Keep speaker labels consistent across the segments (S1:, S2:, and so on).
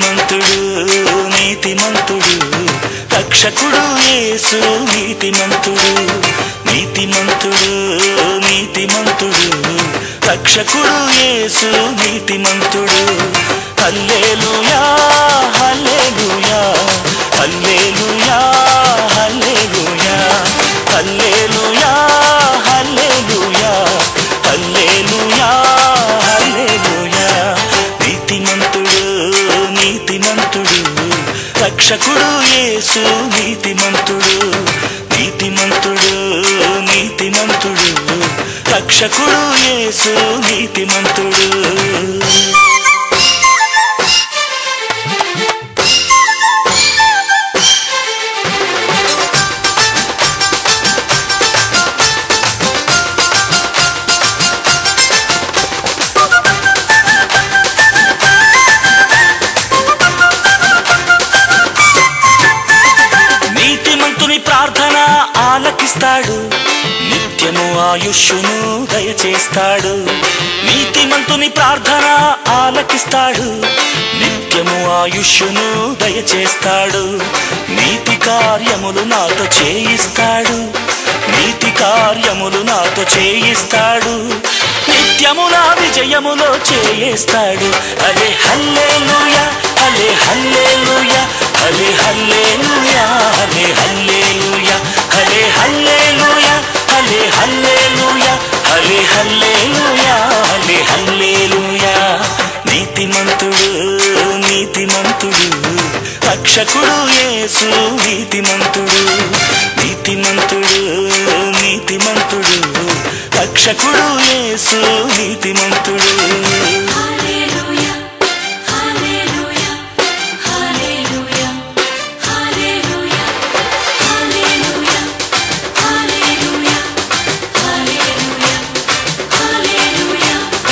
S1: నీతిమంతుడు నీతిమంతుడు రక్షకుడు యేసు నీతిమంతుడు నీతిమంతుడు నీతిమంతుడు రక్షకుడు యేసు నీతిమంతుడు హల్లెలూయా హల్లెలూయా హల్లెలూయా హల్లెలూయా హల్లెలూయా హల్లెలూయా హల్లెలూయా హల్లెలూయా నీతిమంతుడు నీతిమంతుడు రక్షకుడు యేసు నీతిమంతుడు నీతిమంతుడు నీతిమంతుడు రక్షకుడు యేసు నీతిమంతుడు నీతిమంతుని ప్రార్థన ఆలకిస్తాడు నిత్యము ఆయుష్యును దయచేస్తాడు నీతిమంతుని ప్రార్థన ఆలకిస్తాడు నిత్యము ఆయుష్యును దయచేస్తాడు నీతి కార్యములు నాతో చేయిస్తాడు నీతి కార్యములు నాతో చేయిస్తాడు నిత్యము నా విజయములో చేయిస్తాడు అలే హల్లెలూయా అలే హల్లెలూయా అలే హల్లెలూయా అలే హల్లెలూయా అలే హల్లెలూయా అలే హల్లెలూయా అలే హల్లెలూయా అలే హల్లెలూయా నీతిమంతుడు నీతిమంతుడు రక్షకుడు యేసు నీతిమంతుడు నీతిమంతుడు నీతిమంతుడు రక్షకుడు యేసు నీతిమంతుడు
S2: హల్లెలూయా హల్లెలూయా హల్లెలూయా హల్లెలూయా హల్లెలూయా హల్లెలూయా హల్లెలూయా హల్లెలూయా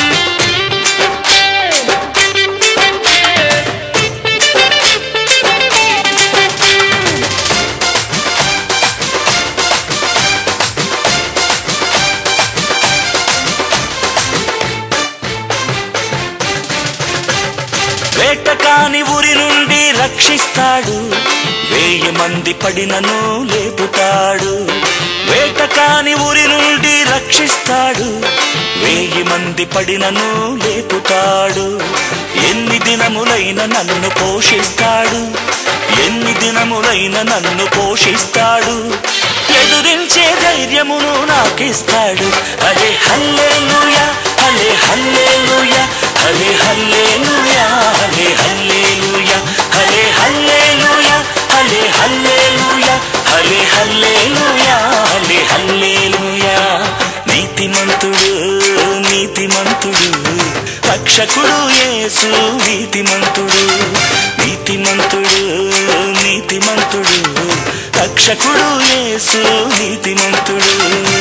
S1: వేటకాని ఊరి నుండి రక్షిస్తాడు వేయి మంది పడినను లేపుతాడు వేటకాని ఊరి నుండి రక్షిస్తాడు వేయి మంది పడినను లేపుతాడు ఎన్ని దినములైన నన్ను పోషిస్తాడు ఎన్ని దినములైన నన్ను పోషిస్తాడు ఎదురించే ధైర్యమును నాకిస్తాడు అరే హల్లెలూయా అలే హల్లెలూయా హలే హల్లెలూయా హలే హల్లెలూయా హలే హల్లెలూయా హలే హల్లెలూయా హలే హల్లెలూయా హలే హల్లెలూయా నీతిమంతుడు నీతిమంతుడు రక్షకుడు యేసు నీతిమంతుడు నీతిమంతుడు నీతిమంతుడు రక్షకుడు యేసు నీతిమంతుడు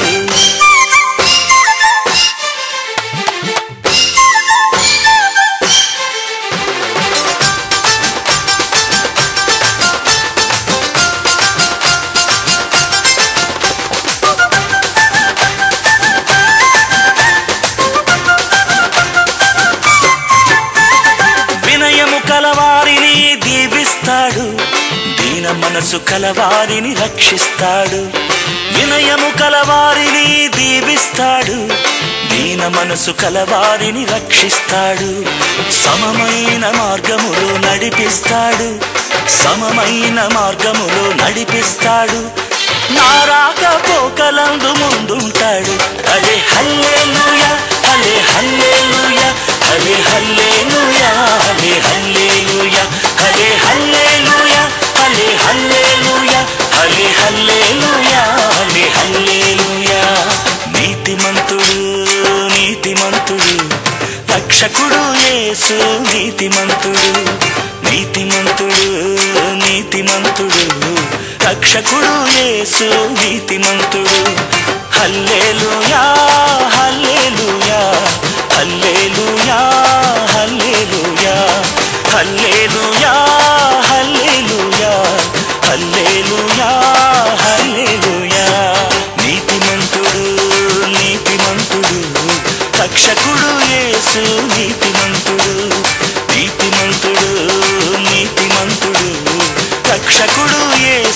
S1: వినయము కలవారిని దీవిస్తాడు దీన మనసు కలవారిని రక్షిస్తాడు వినయము కలవారిని దీవిస్తాడు దీన మనసు కలవారిని రక్షిస్తాడు సమమైన మార్గములో నడిపిస్తాడు సమమైన మార్గములో నడిపిస్తాడు నారాక పోకలందు ముందుంటాడు అలే హల్లెలూయా అలే హల్లెలూయా అలే హల్లెలూయా అలే హల్లెలూయా అలే హల్లెలూయా అలే హల్లెలూయా అలే హల్లెలూయా అలే హల్లెలూయా నీతిమంతుడు నీతిమంతుడు రక్షకుడు యేసు నీతిమంతుడు నీతిమంతుడు నీతిమంతుడు రక్షకుడు యేసు నీతిమంతుడు హల్లెలూయా హల్లెలూయా హల్లెలూయా హల్లెలూయా హల్లెలూయా హల్లెలూయా హల్లెలూయా హల్లెలూయా నీతిమంతుడు నీతిమంతుడు రక్షకుడు యేసు నీతిమంతుడు నీతిమంతుడు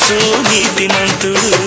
S1: యేసు నీతిమంతుడు